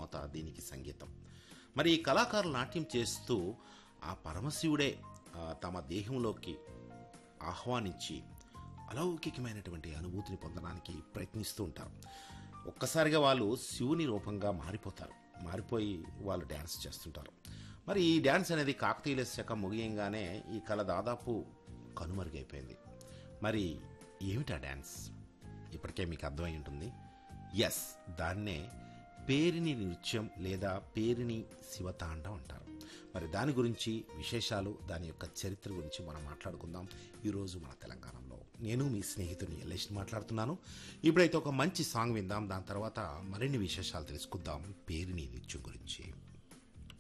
తర్వాత దీనికి సంగీతం మరి ఈ కళాకారులు నాట్యం చేస్తూ ఆ పరమశివుడే ఆ, తమ దేహంలోకి ఆహ్వానించి అలౌకికమైనటువంటి అనుభూతిని పొందడానికి ప్రయత్నిస్తూ ఉంటారు ఒక్కసారిగా వాళ్ళు శివుని రూపంగా మారిపోతారు మారిపోయి వాళ్ళు డ్యాన్స్ చేస్తుంటారు మరి ఈ డ్యాన్స్ అనేది కాకతీయుల శాఖ ముగియంగానే ఈ కళ దాదాపు కనుమరుగైపోయింది మరి ఏమిటా డ్యాన్స్ ఇప్పటికే మీకు అర్థమై ఉంటుంది ఎస్ దాన్నే పేరిని నృత్యం లేదా పేరిని శివతాండం అంటారు మరి దాని గురించి విశేషాలు దాని యొక్క చరిత్ర గురించి మనం మాట్లాడుకుందాం ఈరోజు మన తెలంగాణలో నేను మీ స్నేహితుని ఎల్లేష్ మాట్లాడుతున్నాను ఇప్పుడైతే ఒక మంచి సాంగ్ విందాం దాని తర్వాత మరిన్ని విశేషాలు తెలుసుకుందాం పేరిని నృత్యం గురించి